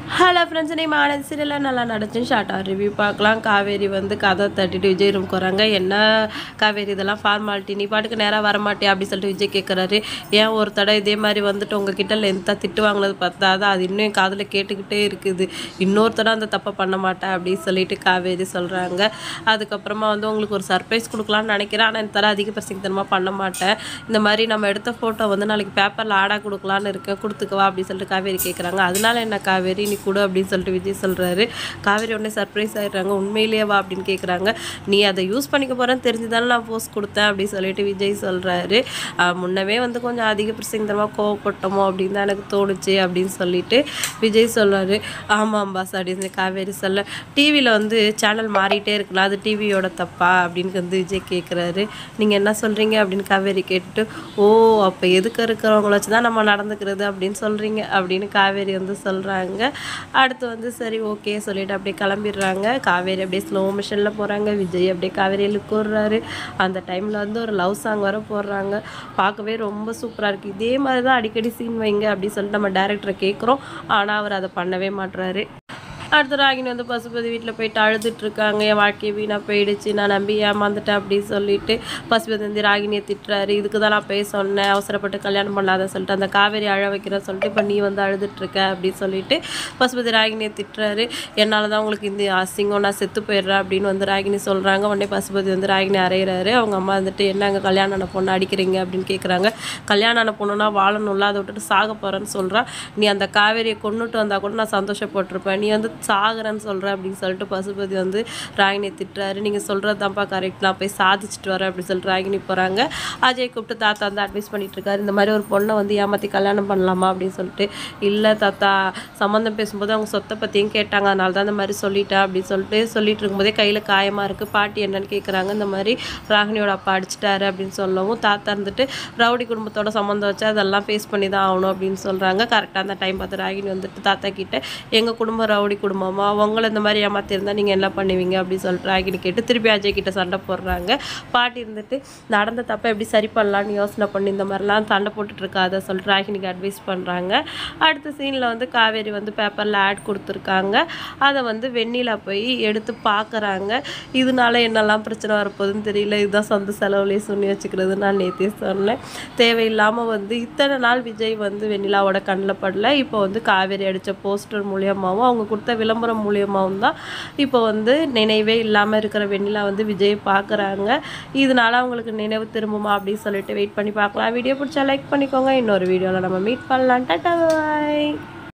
hello friends நீ மானது சீரியலில் நல்லா நடிச்சு ஷார்ட்டாக ரிவ்யூ பார்க்கலாம் காவேரி வந்து கதை தட்டிட்டு விஜய் ரூம் போகிறாங்க என்ன காவேரி இதெல்லாம் ஃபார்மாலிட்டி நீ பாட்டுக்கு நேராக வரமாட்டியா அப்படி சொல்லிட்டு விஜய் கேட்குறாரு ஏன் ஒரு தடவை இதே மாதிரி வந்துட்டு உங்ககிட்ட லென்த்தாக திட்டு வாங்கினது பார்த்தா தான் அது இன்னும் என் காதில் கேட்டுக்கிட்டே இருக்குது இன்னொரு தடவை அந்த தப்பை பண்ண மாட்டேன் அப்படின்னு சொல்லிட்டு காவேரி சொல்கிறாங்க அதுக்கப்புறமா வந்து உங்களுக்கு ஒரு சர்ப்ரைஸ் கொடுக்கலான்னு நினைக்கிறேன் ஆனால் இந்த தடவை அதிக பிரசிங்கத்தனமாக பண்ண மாட்டேன் இந்த மாதிரி நம்ம எடுத்த ஃபோட்டோ வந்து நாளைக்கு பேப்பரில் ஆடாக கொடுக்கலான்னு இருக்கேன் கொடுத்துக்கவா அப்படின்னு சொல்லிட்டு காவேரி கேட்குறாங்க அதனால என்ன காவேரி நீ கொடு அப்படின்னு சொல்லிட்டு விஜய் சொல்கிறாரு காவேரி உடனே சர்ப்ரைஸ் ஆகிடுறாங்க உண்மையிலேயே வா அப்படின்னு கேட்குறாங்க நீ அதை யூஸ் பண்ணிக்க போகிறேன்னு தெரிஞ்சு தானே நான் போஸ்ட் கொடுத்தேன் அப்படின்னு சொல்லிட்டு விஜய் சொல்கிறாரு முன்னவே வந்து கொஞ்சம் அதிக பிரசிங்கரமாக கோவப்பட்டோமோ அப்படின்னு தான் எனக்கு தோணுச்சு அப்படின்னு சொல்லிட்டு விஜய் சொல்கிறாரு ஆமாம் பாஸ் அப்படின்னு சொல்லி காவேரி சொல்ல டிவியில் வந்து சேனல் மாறிட்டே இருக்கலாம் அது டிவியோட தப்பா அப்படின்னு வந்து விஜய் கேட்குறாரு நீங்கள் என்ன சொல்கிறீங்க அப்படின்னு காவேரி கேட்டுட்டு ஓ அப்போ எதுக்கு இருக்கிறவங்கள வச்சு தான் நம்ம நடந்துக்கிறது அப்படின்னு சொல்கிறீங்க அப்படின்னு காவேரி வந்து சொல்கிறாங்க அடுத்து வந்து சரி ஓகே சொல்லிட்டு அப்படியே கிளம்பிடுறாங்க காவேரி அப்படியே ஸ்லோ மிஷனில் போகிறாங்க விஜய் அப்படியே காவேரி லுக்குறாரு அந்த டைமில் வந்து ஒரு லவ் சாங் வர போடுறாங்க பார்க்கவே ரொம்ப சூப்பராக இருக்குது இதே மாதிரி தான் அடிக்கடி சீன் வைங்க அப்படின்னு சொல்லிட்டு நம்ம டேரக்டரை கேட்குறோம் ஆனால் அவர் அதை பண்ணவே மாட்டுறாரு அடுத்த ராகினி வந்து பசுபதி வீட்டில் போயிட்டு அழுதுட்டு இருக்காங்க என் வாழ்க்கையை வீணாக போயிடுச்சு நான் நம்பி ஏமாந்துட்டேன் அப்படின்னு சொல்லிட்டு பசுபதி வந்து ராகினியை திட்டுறாரு இதுக்கு தான் நான் போய் சொன்னேன் அவசரப்பட்டு கல்யாணம் பண்ணாத சொல்லிட்டு அந்த காவேரி அழ வைக்கிறேன் சொல்லிட்டு இப்போ நீ வந்து அழுதுட்டு இருக்க அப்படின்னு சொல்லிட்டு பசுபதி ராகினியை திட்டுறாரு என்னால் தான் உங்களுக்கு இந்த அசிங்கம் நான் செத்து போயிடுறேன் அப்படின்னு வந்து ராகினி சொல்கிறாங்க உடனே பசுபதி வந்து ராகினி அறையிறாரு அவங்க அம்மா வந்துட்டு என்னங்க கல்யாணம் ஆன பொண்ணு அடிக்கிறீங்க அப்படின்னு கேட்குறாங்க கல்யாணம் ஆன பொண்ணுனா வாழணும்ல அதை விட்டுட்டு சாக போகிறேன்னு சொல்கிறான் நீ அந்த காவேரியை கொண்டுட்டு வந்தால் கூட நான் சந்தோஷப்பட்டிருப்பேன் நீ வந்து சாகுறேன்னு சொல்கிற அப்படின்னு சொல்லிட்டு பசுபதி வந்து ராகினி திட்டுறாரு நீங்கள் சொல்கிறது தான்ப்பா கரெக்ட் நான் போய் சாதிச்சுட்டு வரேன் அப்படின்னு சொல்லிட்டு ராகினி போகிறாங்க அஜய் கூப்பிட்டு தாத்தா வந்து அட்வைஸ் பண்ணிட்டு இருக்காரு இந்த மாதிரி ஒரு பொண்ணை வந்து ஏமாற்றி கல்யாணம் பண்ணலாமா அப்படின்னு சொல்லிட்டு இல்லை தாத்தா சம்மந்தம் பேசும்போது அவங்க சொத்தை பற்றியும் கேட்டாங்க அதனால தான் இந்த மாதிரி சொல்லிட்டேன் அப்படின்னு சொல்லிட்டு சொல்லிட்டு இருக்கும்போதே கையில் காயமாக இருக்குது பாட்டி என்னன்னு கேட்குறாங்க இந்த மாதிரி ராகினியோட அப்பா அடிச்சிட்டாரு அப்படின்னு சொல்லவும் தாத்தா இருந்துட்டு ரவுடி குடும்பத்தோட சம்மந்தம் வச்சு அதெல்லாம் ஃபேஸ் பண்ணி தான் ஆகணும் அப்படின்னு சொல்கிறாங்க கரெக்டாக அந்த டைம் பார்த்து ராகினி வந்துட்டு தாத்தா கிட்ட எங்கள் குடும்பம் ரவுடி குடும்பமா உங்களை இந்த மாதிரி ஏமாத்திருந்தா நீங்கள் என்ன பண்ணுவீங்க அப்படின்னு சொல்லிட்டு ராகினி கேட்டு திருப்பி அஜய் கிட்ட சண்டை போடுறாங்க பாட்டி இருந்துட்டு நடந்த தப்பை எப்படி சரி பண்ணலான்னு யோசனை பண்ணி இந்த மாதிரிலாம் சண்டை போட்டுட்டு இருக்காத சொல்லிட்டு ராகினிக்கு அட்வைஸ் பண்ணுறாங்க அடுத்த சீனில் வந்து காவேரி வந்து பேப்பரில் ஆட் கொடுத்துருக்காங்க அதை வந்து வெண்ணிலா போய் எடுத்து பார்க்குறாங்க இதனால என்னெல்லாம் பிரச்சனை வரப்போகுதுன்னு தெரியல இதுதான் சொந்த செலவுலேயே சொல்லி வச்சுக்கிறது நான் நேற்றே சொன்னேன் தேவையில்லாமல் வந்து இத்தனை நாள் விஜய் வந்து வெண்ணிலாவோட கண்ணில் படல இப்போ வந்து காவேரி அடித்த போஸ்டர் மூலியமாகவும் அவங்க கொடுத்த விளம்பரம் மூலியமாகவும் தான் இப்போ வந்து நினைவே இல்லாமல் இருக்கிற வெண்ணிலா வந்து விஜய் பார்க்குறாங்க இதனால அவங்களுக்கு நினைவு திரும்புமா அப்படின்னு சொல்லிட்டு வெயிட் பண்ணி பார்க்கலாம் வீடியோ பிடிச்சா லைக் பண்ணிக்கோங்க இன்னொரு வீடியோவில் நம்ம மீட் பண்ணலாம் டாட்டா பாய்